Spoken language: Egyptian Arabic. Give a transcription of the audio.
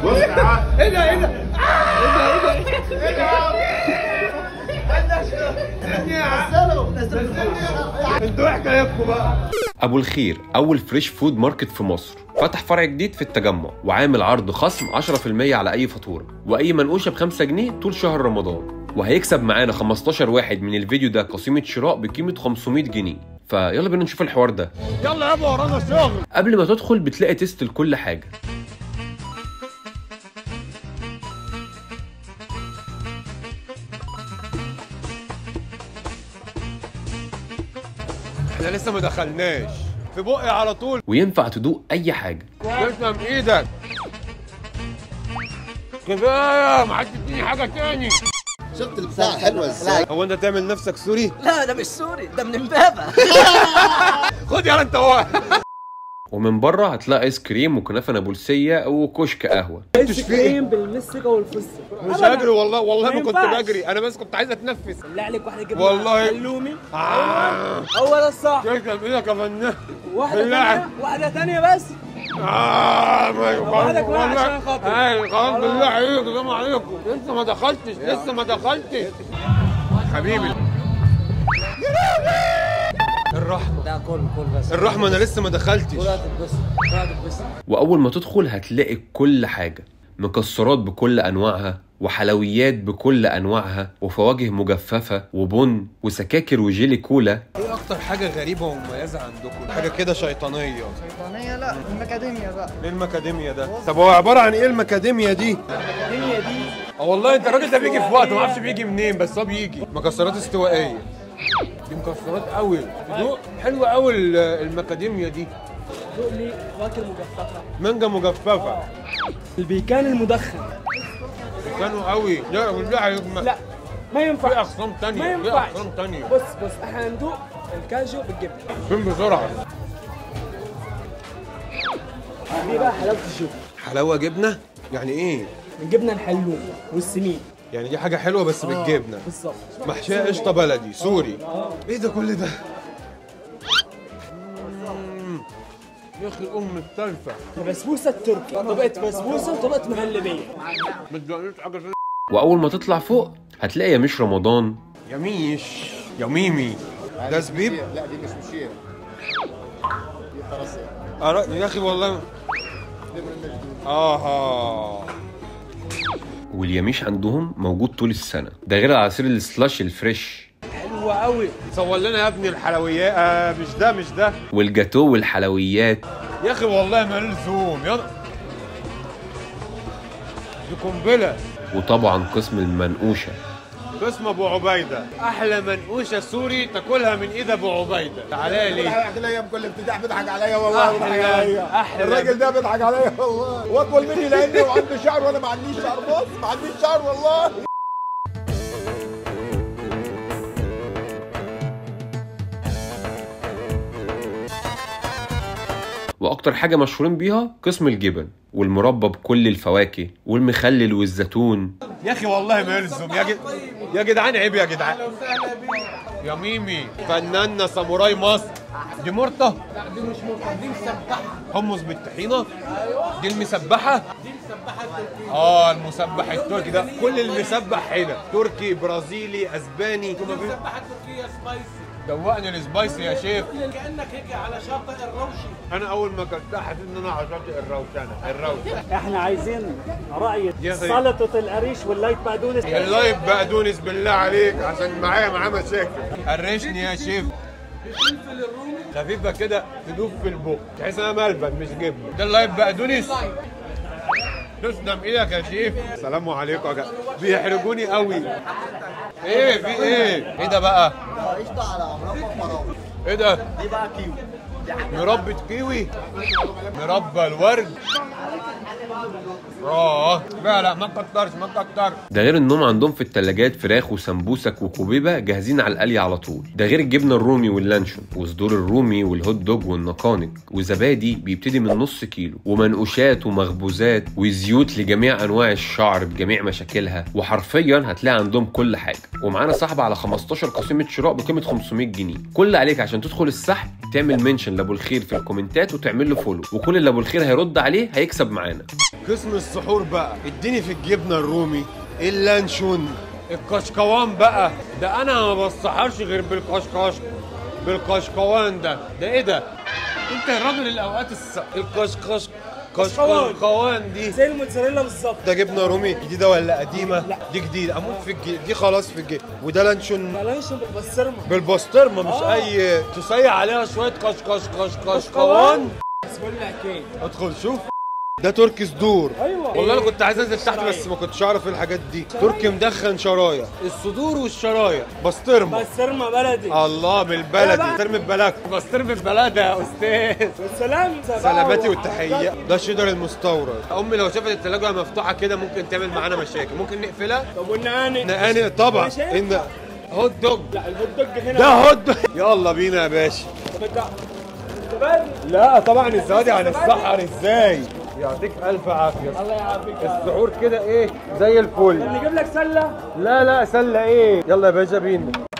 بص تعال ايه ده ايه ده انتوا ايه حكايتكم بقى ابو الخير اول فريش فود ماركت في مصر فتح فرع جديد في التجمع وعامل عرض خصم 10% على اي فاتوره واي منقوشه ب 5 جنيه طول شهر رمضان وهيكسب معانا 15 واحد من الفيديو ده قسيمه شراء بقيمه 500 جنيه فيلا بينا نشوف الحوار ده يلا يابا ورانا شغل قبل ما تدخل بتلاقي تيست لكل حاجه احنا لسه ما دخلناش في بقي على طول وينفع تدوق اي حاجه تسلم ايدك كفايه ما حدش يديني حاجه تاني شفت البتاع حلوه ازاي هو انت تعمل نفسك سوري لا ده مش سوري ده من امبابه خد يلا انت هو ومن بره هتلاقي ايس كريم وكنافه نابلسيه وكشك قهوه انتوا في ايه بالمسكه والفستق مش هجري والله والله ما ما كنت ينفعش. بجري انا بس كنت عايز اتنفس بالله عليك واحده جبنه والله. حلومي آه. هو ده الصح تسلم ايدك يا فنان واحده بالله. ثانيه واحده ثانيه بس آه ما وعدك بقى عشان خاطري. آه خلاص بالله عليكم سلام عليكم لسه ما دخلتش لسه ما دخلتش حبيبي الرحمة ده كل كل بس الرحمة أنا لسه ما دخلتش كل هتتبسط كل هتتبسط واول ما تدخل هتلاقي كل حاجه مكسرات بكل انواعها وحلويات بكل انواعها وفواكه مجففه وبن وسكاكر وجيلي كولا إيه أكتر حاجة غريبة ومميزة عندكم؟ حاجة كده شيطانية شيطانية لا المكاديميا بقى إيه المكاديميا ده؟ طب هو عبارة عن إيه المكاديميا دي؟ الدنيا دي اه والله انت الراجل ده بيجي في وقت ما اعرفش بيجي منين بس هو بيجي مكسرات استوائيه دي مكسرات قوي ذوق حلوه قوي ال- المكاديميا دي ذوق لي فواكه مجففه مانجا مجففه البيكان المدخن كانوا قوي لا بالله عليك ما- لا ما في ينفع اقسام ما تانية في ينفعش اقسام تانية بص بص احنا هندوق الكاجو بالجبنه فين بسرعه دي بقى حلاوه الجبنه حلاوه جبنه يعني ايه الجبنه الحلوم والسمين يعني دي حاجه حلوه بس بالجبنه بالظبط محشيه قشطه بلدي سوري ايه ده كل ده مم. يا اخي الام التالفه البسبوسه التركي طبقه بسبوسه وطبقه مهلبيه ما تدقنيش حاجه زي- واول ما تطلع فوق هتلاقي يا مش رمضان يا ميش يا ميمي ده زبيب لا دي مش مشير دي فرنسا أرا- يا اخي والله اه واليميش عندهم موجود طول السنه ده غير العصير السلاش الفريش حلوه قوي صور لنا يا ابني الحلويات آه مش ده مش ده والجاتو والحلويات يا اخي والله ما لزوم يا دي قنبله وطبعا قسم المنقوشه قسم ابو عبيده احلى منقوشه سوري تاكلها من ايد ابو عبيده تعالى لي بيضحك عليا بكل افتتاح بيضحك عليا والله بيضحك احلى عليا احلى الراجل ده بيضحك عليا والله واطول مني لاني وعنده شعر وانا ما عنديش شعر بص ما عنديش شعر والله واكتر حاجه مشهورين بيها قسم الجبن والمربى بكل الفواكه والمخلل والزيتون يا اخي والله ما يلزم يا جد... يا جدعان عيب يا جدعان يا ميمي فنانة ساموراي مصر دي مرته لا دي مش مرته دي مسبحه حمص بالطحينه دي المسبحه دي المسبحه التركيه اه المسبح التركي ده كل المسبح هنا تركي برازيلي اسباني المسبحه التركيه سبايسي دوقني السبايسي يا شيف كانك هيك على شاطئ الروشي انا اول ما اكلتها حسيت ان انا على شاطئ الروشنه الروشه احنا عايزين رأي يا أخي. سلطة القريش واللايت بقدونس اللايف بقدونس بالله عليك عشان معايا معاه مشاكل قرشني يا شيف خفيفه كده تدوب في البق تحس انها ملبن مش جبنه ده اللايف بقدونس تسلم ايدك يا شيف السلام عليكم يا جدع بيحرجوني قوي ايه في ايه ايه ده بقى قشطه على مربى فراوله ايه ده دي بقى كيوي مربى كيوي مربى الورد اه لا لا ما تكترش ما تكترش ده غير انهم عندهم في التلاجات فراخ وسمبوسك وكوبيبه جاهزين على القلي على طول ده غير الجبنه الرومي واللانشون وصدور الرومي والهوت دوج والنقانق وزبادي بيبتدي من نص كيلو ومنقوشات ومخبوزات وزيوت لجميع انواع الشعر بجميع مشاكلها وحرفيا هتلاقي عندهم كل حاجه ومعانا سحب على 15 قسيمه شراء بقيمه 500 جنيه كل اللي عليك عشان تدخل السحب تعمل منشن لابو الخير في الكومنتات وتعمل له فولو وكل اللي ابو الخير هيرد عليه هيكسب معانا قسم السحور بقى اديني في الجبنه الرومي اللانشون الكشكوان بقى ده انا ما بصحرش غير بالكشكش بالكشكوان ده ده ايه ده انت الراجل الاوقات الس... الكشكش كشكوان دي زي الموتزاريلا بالظبط ده جبنه رومي جديده ولا قديمه دي جديده اموت في الجي... دي خلاص في الجي وده لانشون بلاش بالبسطرمه بالبسطرمه مش اي تصيع عليها شويه كشكش كشكوان بس بقول لك ايه ادخل شوف ده تركي صدور ايوه والله انا كنت عايز انزل تحت بس ما كنتش اعرف ايه الحاجات دي تركي مدخن شرايح الصدور والشرايح بسطرمه بسطرمه بلدي الله بالبلدي بسطرمه بلد بسطرمه بلد يا استاذ والسلام سلاماتي والتحيه ده شيدر المستورد امي لو شافت الثلاجه مفتوحه كده ممكن تعمل معانا مشاكل ممكن نقفلها طب والنقانق نقانق طبعا ماشي. ان هوت دوج لا الهوت دوج هنا ده هوت دوج يلا بينا يا باشا طب انت تبان لا طبعا الزوادي هنتسحر ازاي يعطيك الف عافيه الله يعافيك السحور كده ايه زي الفل نجيب لك سله لا لا سله ايه يلا يا باشا بينا